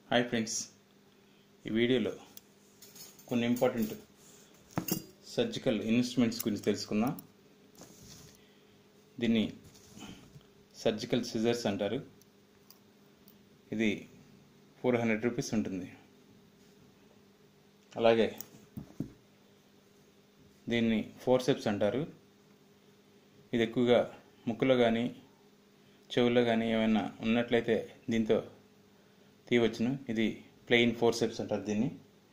hi friends ఈ వీడియోలో కొన్ని ఇంపార్టెంట్ సర్జికల్ ఇన్స్ట్రుమెంట్స్ గురించి తెలుసుకుందాం దీన్ని సర్జికల్ సిజర్స్ అంటారు ఇది ఫోర్ హండ్రెడ్ రూపీస్ ఉంటుంది అలాగే దీన్ని ఫోర్సెప్స్ అంటారు ఇది ఎక్కువగా ముక్కులో కానీ చెవుల్లో కానీ ఏమైనా ఉన్నట్లయితే దీంతో తీయవచ్చును ఇది ప్లెయిన్ ఫోర్సెప్స్ అంటారు దీన్ని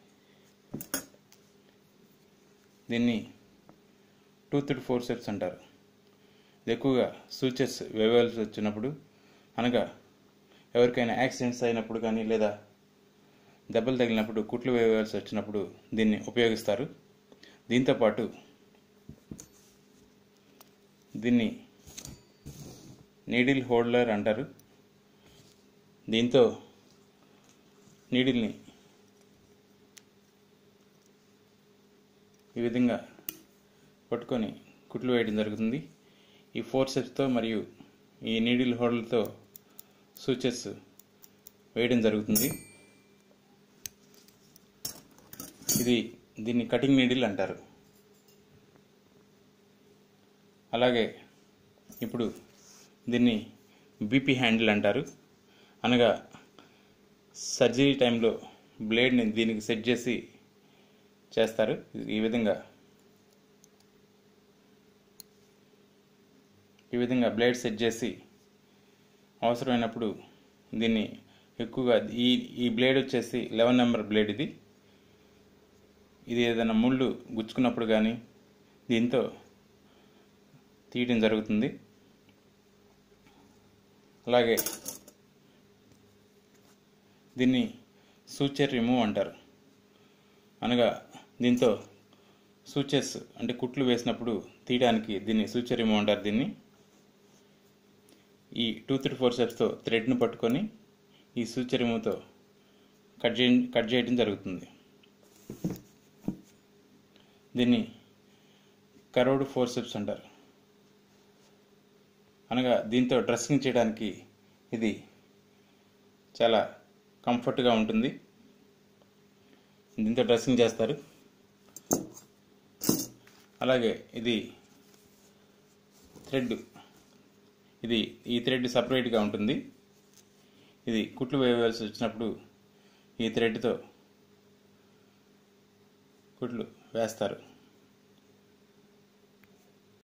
దీన్ని టూత్డ్ ఫోర్సెప్స్ అంటారు ఇది ఎక్కువగా సూచర్స్ వేయవలసి వచ్చినప్పుడు అనగా ఎవరికైనా యాక్సిడెంట్స్ అయినప్పుడు కానీ లేదా దెబ్బలు తగిలినప్పుడు కుట్లు వేయవలసి వచ్చినప్పుడు దీన్ని ఉపయోగిస్తారు దీంతోపాటు దీన్ని నీడిల్ హోల్డర్ అంటారు దీంతో నీడిల్ని ఈ విధంగా పట్టుకొని కుట్లు వేయడం జరుగుతుంది ఈ ఫోర్సెప్స్తో మరియు ఈ నీడిల్ హోల్డర్తో సూచెస్ వేయడం జరుగుతుంది ఇది దీన్ని కటింగ్ నీడిల్ అంటారు అలాగే ఇప్పుడు దీన్ని బీపీ హ్యాండిల్ అంటారు అనగా సర్జరీ టైంలో బ్లేడ్ని దీనికి సెట్ చేసి చేస్తారు ఈ విధంగా ఈ విధంగా బ్లేడ్ సెట్ చేసి అవసరమైనప్పుడు దీన్ని ఎక్కువగా ఈ ఈ బ్లేడ్ వచ్చేసి లెవెన్ నెంబర్ బ్లేడ్ ఇది ఇది ఏదైనా ముళ్ళు గుచ్చుకున్నప్పుడు కానీ దీంతో తీయడం జరుగుతుంది అలాగే దీన్ని సూచర్ రిమూవ్ అంటారు అనగా దీంతో సూచెస్ అంటే కుట్లు వేసినప్పుడు తీయడానికి దీన్ని సూచర్ రిమూవ్ అంటారు దీన్ని ఈ టూ త్రీ ఫోర్ స్టెప్స్తో థ్రెడ్ను పట్టుకొని ఈ సూచర్ రిమూవ్తో కట్ చేయ కట్ చేయడం జరుగుతుంది దీన్ని కరోడ్ ఫోర్ స్టెప్స్ అంటారు అనగా దీంతో డ్రెస్సింగ్ చేయడానికి ఇది చాలా కంఫర్ట్గా ఉంటుంది దీంతో డ్రెస్సింగ్ చేస్తారు అలాగే ఇది థ్రెడ్ ఇది ఈ థ్రెడ్ సపరేట్గా ఉంటుంది ఇది కుట్లు వేయవలసి వచ్చినప్పుడు ఈ థ్రెడ్తో కుట్లు వేస్తారు